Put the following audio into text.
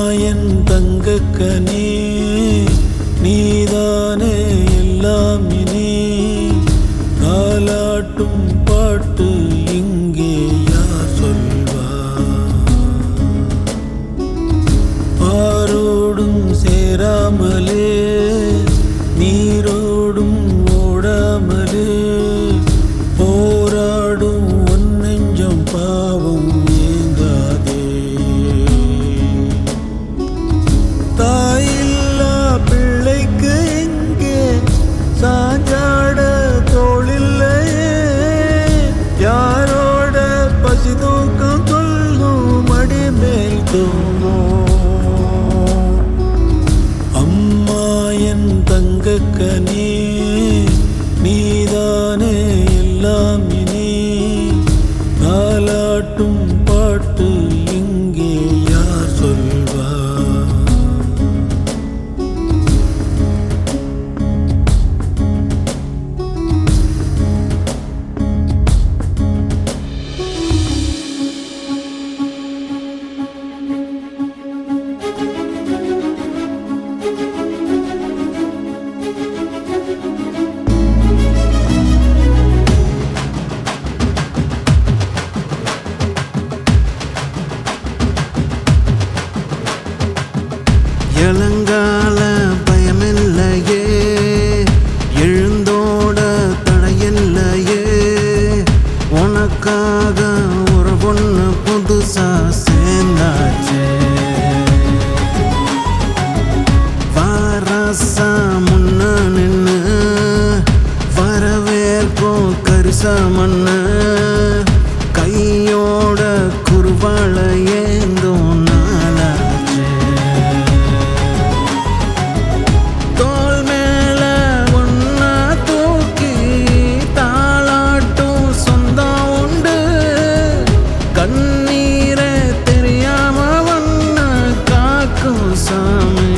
என் தங்கக்கனே நீதானே எல்லாம் இனி தாலாட்டும் பாட்டு இங்கே யார் சொல்வா ஆரோடும் சேராமலே நீரோடும் ஓடாமலே போராடும் உன் நெஞ்சம் பாவம் ஏங்காதே தாயில்லா பிள்ளைக்கு எங்கே சாஞ்சாட தோளில்லையே யாரோட பசி தூக்கம் கொள்ளும் மடி மேல் தூங்கும் அம்மா என் தங்கக்கனே நீதானே எல்லாம் இனி தாலாட்டும் பாட்டு இங்கே யார் சொல்வா இளங்கால பயமில்லையே எழுந்தோட தடையில்லையே உனக்காக ஒரு பொண்ணு புதுசா சேர்ந்தாச்சே வாராசா முன்ன நின்னு வரவேற்போம் கரிசா மண்ணு கையோட குருவாள ஏந்தும் நாளாச்சே தோள் மேல ஒன்னா தூக்கி தாளாட்டும் சொந்தம் உண்டு கண்ணீரை தெரியாம ஒன்ன காக்கும் சாமி